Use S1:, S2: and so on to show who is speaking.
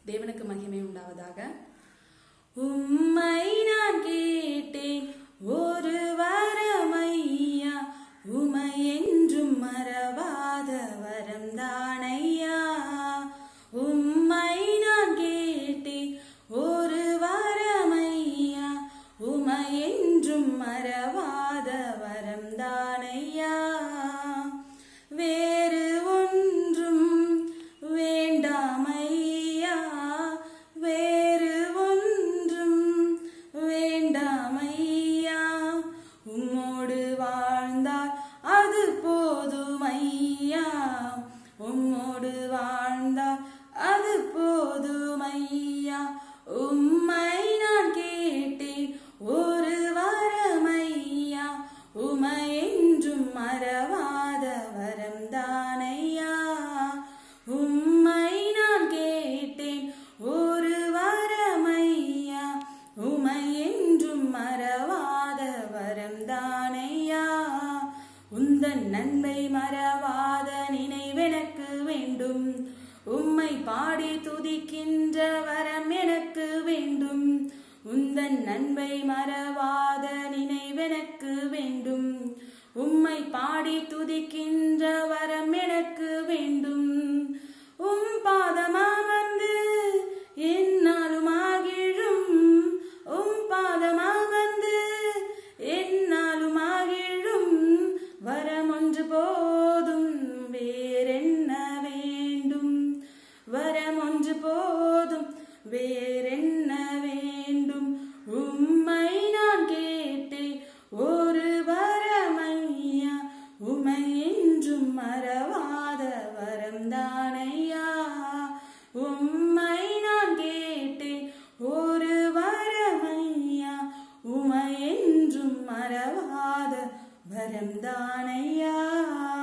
S1: தேவனுக்கு மகிமை உண்டாவதாக உம்மை நான் கேட்டேன் ஒரு வரமையா உமை என்றும் மறவாத வரம் தானையா உம்மை நான் கேட்டேன் ஒரு வரமையா உமை என்றும் மறவாத வரம் தானையா வேறு ஒன்றும் வேண்டாமையா வேறு ஒன்றும் வேண்டாமையா உம்மோடு வாழ்ந்தால் அது போதுமையா உம்மோடு வாழ்ந்தால் அது போதுமையா உம்மை நான் கேட்டேன் ஒரு வரமையா உமை என்றும் மறவாத வரம் தானையா உம்மை நான் கேட்டேன் ஒரு வரமையா உமை என்றும் மறவாத வரம் தானையா உந்தன் நன்மை மறவாத நினைவெனக்கு வேண்டும் உம்மை பாடி துதிக்கின்ற வரம் எனக்கு வேண்டும் உந்தன் நன்மை மறவாத நினைவெனக்கு வேண்டும் உம்மை பாடி துதிக்கின்ற வரம் எனக்கு வேண்டும் உம் பாதமா வந்து என்னாலும் ஆகிழும் உம் பாதமா வந்து என்னாலும் ஆகிழும் வரம் ஒன்று போதும் வேறென்ன வேண்டும் வரம் ஒன்று போதும் வேறென்ன வேண்டும் உம்மை நான் கேட்டேன் ஒரு வரமையா உமை என்றும் மறவாத வரம் தானையா உம்மை நான் கேட்டேன் ஒரு வரமையா உமை என்றும் மறவாத வரம் தானையா